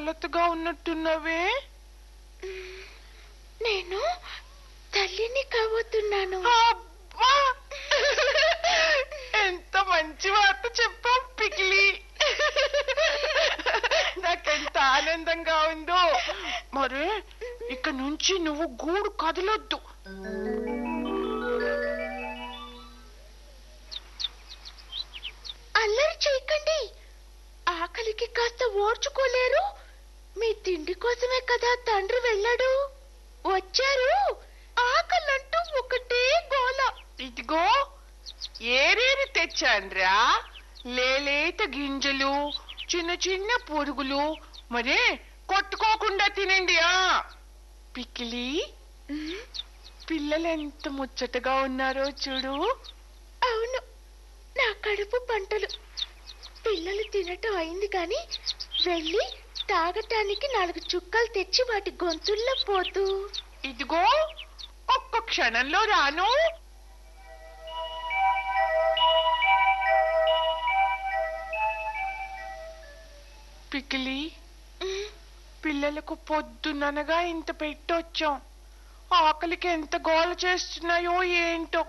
కలతగా ఉన్నట్టున్నవే నేను తల్లిని కాబోతున్నాను అబ్బా! ఎంత మంచి వార్త చెప్పావు పికిలి నాకెంత ఆనందంగా ఉందో మరి ఇక నుంచి నువ్వు గూడు కదలొద్దు అల్లరి చేయకండి ఆకలికి కాస్త ఓర్చుకోలేరు మీ తిండి కోసమే కదా తండ్రి వెళ్ళాడు వచ్చారు ఆకలంటూ ఒకటే గోల ఇదిగో ఏరేరి తెచ్చాన్రా లేలేత గింజలు చిన్న చిన్న పురుగులు మరే కొట్టుకోకుండా తినండి ఆ పికిలి ఉమ్, పిల్లలు ఎంత ముచ్చటగా ఉన్నారో చూడు అవును నా కడుపు పంటలు పిల్లలు తినటం అయింది కానీ వెళ్ళి తాగటానికి నాలుగు చుక్కలు తెచ్చి వాటి గొంతుల్లో పోతూ ఇదిగో ఒక్క క్షణంలో రాను పికిలి ఉమ్, పిల్లలకు పొద్దుననగా ఇంత పెట్టొచ్చాం ఆకలికి ఎంత గోల చేస్తున్నాయో ఏంటో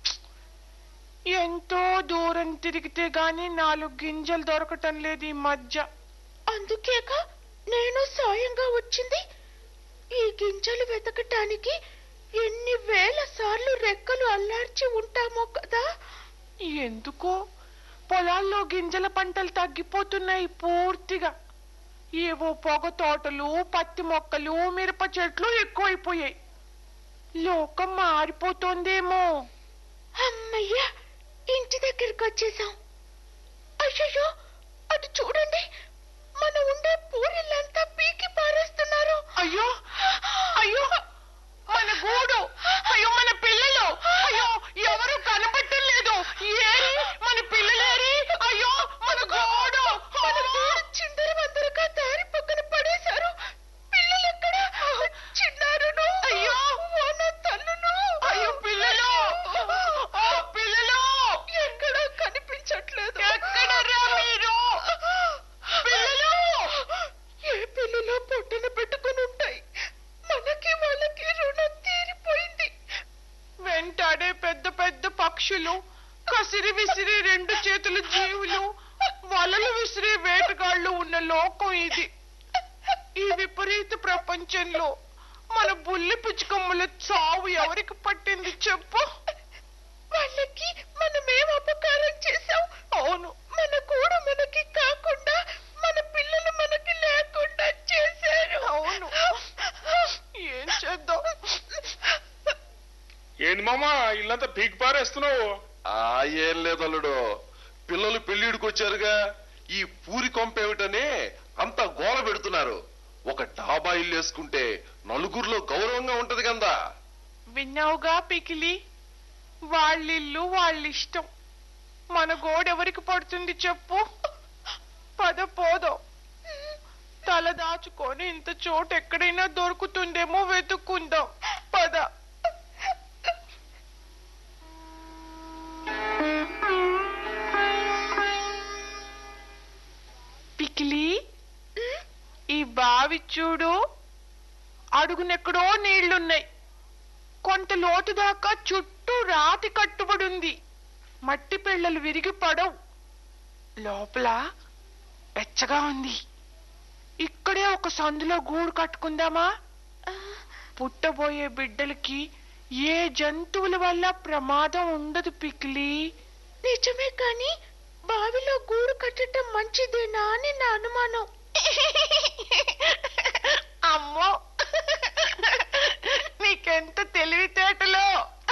ఎంతో దూరం తిరిగితే గాని నాలుగు గింజలు దొరకటం లేదు ఈ మధ్య అందుకేగా నేను సాయంగా వచ్చింది ఈ గింజలు వెతకటానికి ఎన్ని వేల సార్లు రెక్కలు అల్లార్చి ఉంటామో కదా ఎందుకో పొలాల్లో గింజల పంటలు తగ్గిపోతున్నాయి పూర్తిగా ఏవో పొగ తోటలు పత్తి మొక్కలు మిరప చెట్లు ఎక్కువైపోయాయి లోకం మారిపోతోందేమో అమ్మయ్యా ఇంటి దగ్గరికి వచ్చేసాం అయ్యో అటు చూడండి మన ఉండే పూరిళ్ళంతా పీకి పారేస్తున్నారు అయ్యో అయ్యో మన గూడు అయ్యో మన పిల్లలు అయ్యో ఎవరు కనపడటం లేదు ఏరి మన పిల్లలేరి అయ్యో మన గూడు మన గూడు చిందర వందరగా దారి పక్కన పడేశారు పిల్లలెక్కడ చిన్నారును అయ్యో! నా తల్లును అయ్యో పిల్లలు ఓ పిల్లలు ఎక్కడా కనిపించట్లేదు ఎక్కడరా మీరు పిల్లలు ఏ పిల్లలో పొట్టన పెట్టుకుని ఉంటాయి మనకి వాళ్ళకి రుణం తీరిపోయింది వెంటాడే పెద్ద పెద్ద పక్షులు కసిరి విసిరి రెండు చేతుల జీవులు వలలు విసిరి వేటగాళ్ళు ఉన్న లోకం ఇది ఈ విపరీత ప్రపంచంలో మన బుల్లి పిచ్చుకమ్మల చావు ఎవరికి పట్టింది చెప్పు వాళ్ళకి మనమేం అపకారం చేశాం అవును మన కూడా మనకి కాకుండా మన పిల్లలు మనకి లేకుండా చేశారు అవును ఏం చేద్దాం ఏంది మామా ఇల్లంతా పీక్ పారేస్తున్నావు ఆ ఏం లేదు అల్లుడు పిల్లలు పెళ్లిడికి వచ్చారుగా ఈ పూరి కొంపేమిటని అంత గోల పెడుతున్నారు ఒక డాబా ఇల్లు వేసుకుంటే నలుగురిలో గౌరవంగా ఉంటది కదా విన్నావుగా పికిలి వాళ్ళిల్లు వాళ్ళిష్టం మన గోడెవరికి పడుతుంది చెప్పు పద పోదాం తల దాచుకొని ఇంత చోటు ఎక్కడైనా దొరుకుతుందేమో వెతుక్కుందాం పద పికిలి ఈ బావి చూడు అడుగునెక్కడో నీళ్లున్నాయి కొంత లోతు దాకా చుట్టూ రాతి కట్టుబడుంది మట్టి పిల్లలు విరిగి పడవు లోపల వెచ్చగా ఉంది ఇక్కడే ఒక సందులో గూడు కట్టుకుందామా పుట్టబోయే బిడ్డలకి ఏ జంతువుల వల్ల ప్రమాదం ఉండదు పిక్లీ నిజమే కానీ బావిలో గూడు కట్టడం మంచిదేనా అని నా అనుమానం అమ్మో నీకెంత తెలివితేటలో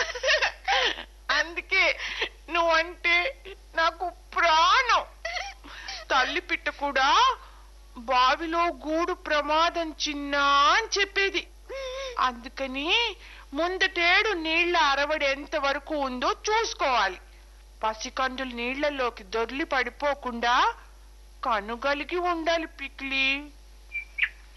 అందుకే నువ్వంటే నాకు ప్రాణం తల్లి పిట్ట కూడా బావిలో గూడు ప్రమాదం చిన్నా అని చెప్పేది అందుకని ముందటేడు నీళ్ల అరవడి ఎంత వరకు ఉందో చూసుకోవాలి పసికందులు నీళ్లలోకి దొర్లి పడిపోకుండా కనుగలిగి ఉండాలి పిక్లీ